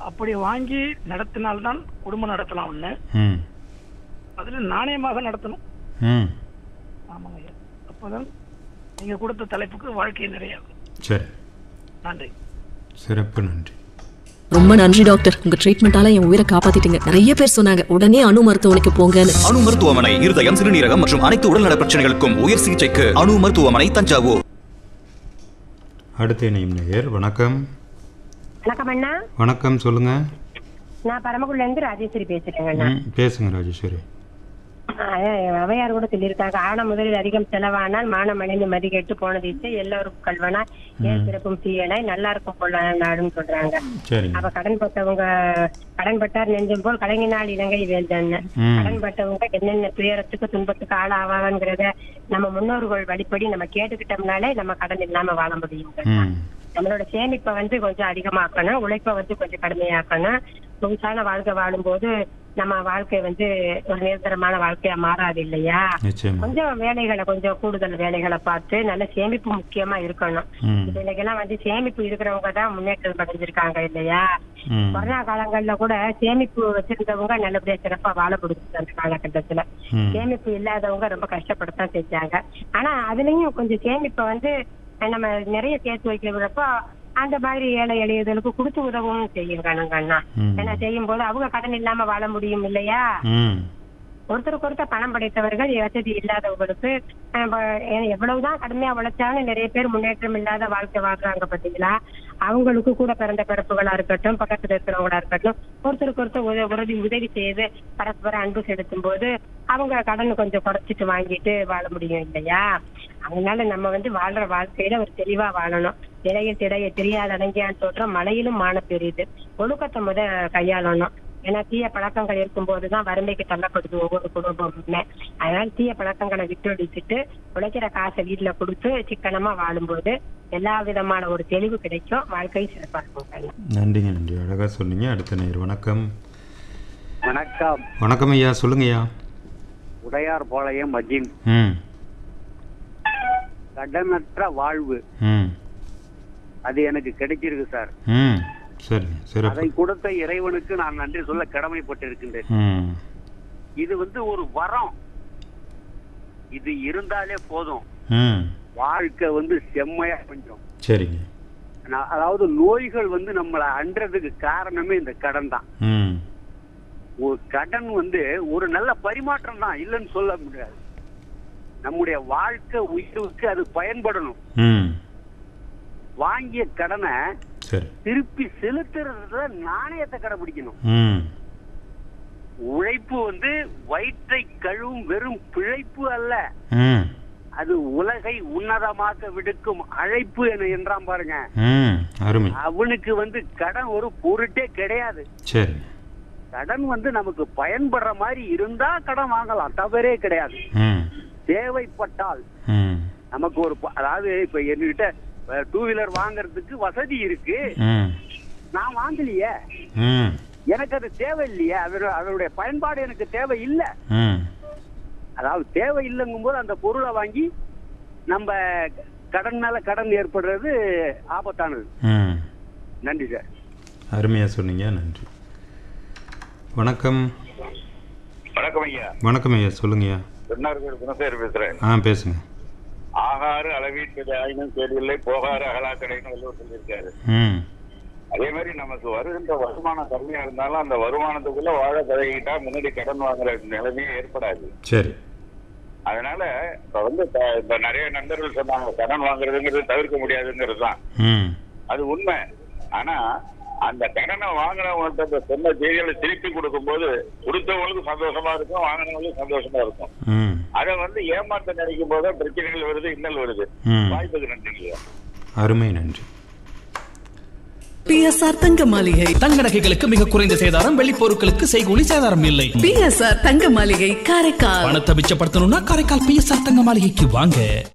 அப்படி வாங்கி நடத்தினால்தான் குடும்பம் நடத்தலாம் ஒண்ணு ம் அதுல நாணயமாக நடத்தணும் ம் ஆமாங்க ஐயா அப்போதான் நீங்க கொடுத்த தலைப்புக்கு வாழ்க்கை நிறைய சரி நன்றி சிறப்பு நன்றி ரொம்ப நன்றி டாக்டர் உங்க ட்ரீட்மெண்டால என் உயிரை காப்பாத்திட்டீங்க நிறைய பேர் சொன்னாங்க உடனே அணு மருத்துவமனைக்கு போங்கன்னு அணு மருத்துவமனை இருதயம் சிறுநீரகம் மற்றும் அனைத்து உடல்நல பிரச்சனைகளுக்கும் உயர் சிகிச்சைக்கு அணு மருத்துவமனை தஞ்சாவூர் அடுத்த இணையும் நேயர் வணக்கம் வணக்கம் அண்ணா வணக்கம் சொல்லுங்க நான் பரமக்குடில இருந்து ராஜேஸ்வரி பேசுறேங்க அண்ணா ம் பேசுங்க ராஜேஸ்வரி அதான் என் அவையார் கூட சொல்லியிருக்காங்க ஆன முதலில் அதிகம் செலவானால் மானம் அடைந்து மதிக்கெட்டு போனது இசை எல்லோருக்கும் கல்வனா ஏன் சிறப்பும் தீயனாய் நல்லா இருக்கும் போல நாடுன்னு சொல்றாங்க சரிங்க அப்ப கடன் பட்டவங்க கடன் பட்டார் நெஞ்சம் போல் கலங்கினால் இலங்கை வேந்தன் ம். கடன் பட்டவங்க என்னென்ன துயரத்துக்கு துன்பத்துக்கு ஆளாவாங்கிறத நம்ம முன்னோர்கள் வழிப்படி நம்ம கேட்டுக்கிட்டோம்னாலே நம்ம கடன் இல்லாம வாழ முடியும் ம் நம்மளோட சேமிப்பை வந்து கொஞ்சம் அதிகமாக்கணும் உழைப்பை வந்து கொஞ்சம் கடுமையாக்கணும் சொகுசான வாழ்க்கை வாழும்போது நம்ம வாழ்க்கை வந்து ஒரு நிரந்தரமான வாழ்க்கையா மாறாது இல்லையா நிச்சயமா கொஞ்சம் வேலைகளை கொஞ்சம் கூடுதல் வேலைகளை பார்த்து நல்ல சேமிப்பு முக்கியமா இருக்கணும் ம் இப்ப இன்னைக்கெல்லாம் வந்து சேமிப்பு இருக்கிறவங்க தான் முன்னேற்றம் அடைஞ்சிருக்காங்க இல்லையா ம் கொரோனா காலங்கள்ல கூட சேமிப்பு வச்சிருந்தவங்க நல்லபடியா சிறப்பா வாழ முடிஞ்சது அந்த காலகட்டத்துல ம் சேமிப்பு இல்லாதவங்க ரொம்ப கஷ்டப்படத்தான் செஞ்சாங்க ஆனா அதுலயும் கொஞ்சம் சேமிப்பை வந்து அஹ், நம்ம நிறைய சேர்த்து வைக்கிறப்போ அந்த மாதிரி ஏழை எளியதலுக்கு கொடுத்து உதவும் செய்யும் கண்ணங்கண்ணா ம். ஏன்னா செய்யும் போது அவங்க கடன் இல்லாம வாழ முடியும் இல்லையா ம் ஒருத்தருக்கு ஒருத்தர் பணம் படைத்தவர்கள் வசதி இல்லாதவங்களுக்கு அஹ், ப- ஏ- எவ்வளவுதான் கடுமையா உழைச்சாலும் நிறைய பேர் முன்னேற்றம் இல்லாத வாழ்க்கை வாழ்றாங்க பாத்தீங்களா அவங்களுக்கு கூட பிறந்த பிறப்புகளா இருக்கட்டும் பக்கத்துல இருக்கிறவங்களா இருக்கட்டும் ஒருத்தருக்கு ஒருத்தர் உத- உதவி உதவி செய்து பரஸ்பர அன்பு செலுத்தும் போது அவங்க கடன் கொஞ்சம் குறைச்சிட்டு வாங்கிட்டு வாழ முடியும் இல்லையா அதனால நம்ம வந்து வாழ்ற வாழ்க்கையில ஒரு தெளிவா வாழணும் இடையில் திடைய தெரியாத அடங்கியான்னு சொல்றோம் மழையிலும் மான பெரியுது ஒழுக்கத்தை முத கையாளணும் ஏன்னா தீய பழக்கங்கள் இருக்கும்போதுதான் வறுமைக்கு தள்ளப்படுது ஒவ்வொரு குடும்பமுமே அதனால தீய பழக்கங்களை விட்டு ஒழிச்சிட்டு உழைக்கிற காசை வீட்டுல கொடுத்து சிக்கனமா வாழும்போது எல்லா விதமான ஒரு தெளிவு கிடைக்கும் வாழ்க்கை சிறப்பா இருக்கும் கண்ணா. நன்றிங்க நன்றி அழகாக சொன்னீங்க அடுத்த நேயர் வணக்கம் வணக்கம் வணக்கம் ஐயா சொல்லுங்க ஐயா உடையார் பாளையம் மஜின் ம் கடனற்ற வாழ்வு ம் அது எனக்கு கிடைச்சிருக்கு சார் ம் சரிங்க அதை சிறப்பு கொடுத்த இறைவனுக்கு நான் நன்றி சொல்ல கடமைப்பட்டிருக்கின்றேன் ம் இது வந்து ஒரு வரம் இது இருந்தாலே போதும் ம் வாழ்க்கை வந்து செம்மையா கொஞ்சம் சரிங்க நான் அதாவது நோய்கள் வந்து நம்மளை அன்றதுக்கு காரணமே இந்த கடன் தான் ம் ஒரு கடன் வந்து ஒரு நல்ல பரிமாற்றம் தான் இல்லைன்னு சொல்ல முடியாது நம்முடைய வாழ்க்கை உயர்வுக்கு அது பயன்படணும் ம் வாங்கிய கடனை சரி திருப்பி செலுத்துறதுல நாணயத்தை கடைபிடிக்கணும் ம் உழைப்பு வந்து வயிற்றை கழுவும் வெறும் பிழைப்பு அல்ல ம் அது உலகை உன்னதமாக்க விடுக்கும் அழைப்பு என என்றான் பாருங்க ம் அருமை அவனுக்கு வந்து கடன் ஒரு பொருட்டே கிடையாது சரி கடன் வந்து நமக்கு பயன்படுற மாதிரி இருந்தா கடன் வாங்கலாம் தவறே கிடையாது ம் தேவைப்பட்டால் ம் நமக்கு ஒரு ப- அதாவது இப்ப என்கிட்ட டூ வீலர் வாங்குறதுக்கு வசதி இருக்கு ம் நான் வாங்கலையே ம் எனக்கு அது தேவை இல்லையே அதோட அதனுடைய பயன்பாடு எனக்கு தேவை இல்லை ம் அதாவது தேவை இல்லைங்கும் போது அந்த பொருளை வாங்கி நம்ம கடன் மேல கடன் ஏற்படுறது ஆபத்தானது ம் நன்றி சார் அருமையாக சொன்னீங்க நன்றி வணக்கம் வணக்கம் ஐயா வணக்கம் ஐயா சொல்லுங்க ஐயா திருநார்கோடு குணசேகர் பேசுறேன் ஆ பேசுங்க ஆகாறு அளவீட்டு ஆயினும் தேடில்லை போகாறு அகலாக்கடைன்னு வள்ளுவர் சொல்லியிருக்காரு ம் அதே மாதிரி நமக்கு வருகின்ற வருமானம் கம்மியா இருந்தாலும் அந்த வருமானத்துக்குள்ள வாழ பழகிட்டா முன்னாடி கடன் வாங்குற நிலைமையே ஏற்படாது சரி அதனால இப்ப வந்து த- இப்ப நிறைய நண்பர்கள் சொன்னாங்க கடன் வாங்குறதுங்கிறது தவிர்க்க முடியாதுங்கிறது தான் ம் அது உண்மை ஆனா அந்த கடனை வாங்கினவங்கள்ட்ட இந்த சொன்ன செய்திகளை திருப்பி கொடுக்கும்போது கொடுத்தவங்களுக்கு சந்தோஷமா இருக்கும் வாங்கினவங்களுக்கும் சந்தோஷமா இருக்கும் ம் அதை வந்து ஏமாத்த நினைக்கும் போது பிரச்சனைகள் வருது இன்னல் வருது ம் வாய்ப்புக்கு நன்றிங்க அருமை நன்றி பிஎஸ்ஆர் தங்க மாளிகை தங்க நகைகளுக்கு மிக குறைந்த சேதாரம் வெள்ளி பொருட்களுக்கு செய்கூலி சேதாரம் இல்லை பிஎஸ்ஆர் தங்க மாளிகை காரைக்கால் பணத்தை மிச்சப்படுத்தணும்னா காரைக்கால் பிஎஸ்ஆர் தங்க மாளிகைக்கு வாங்க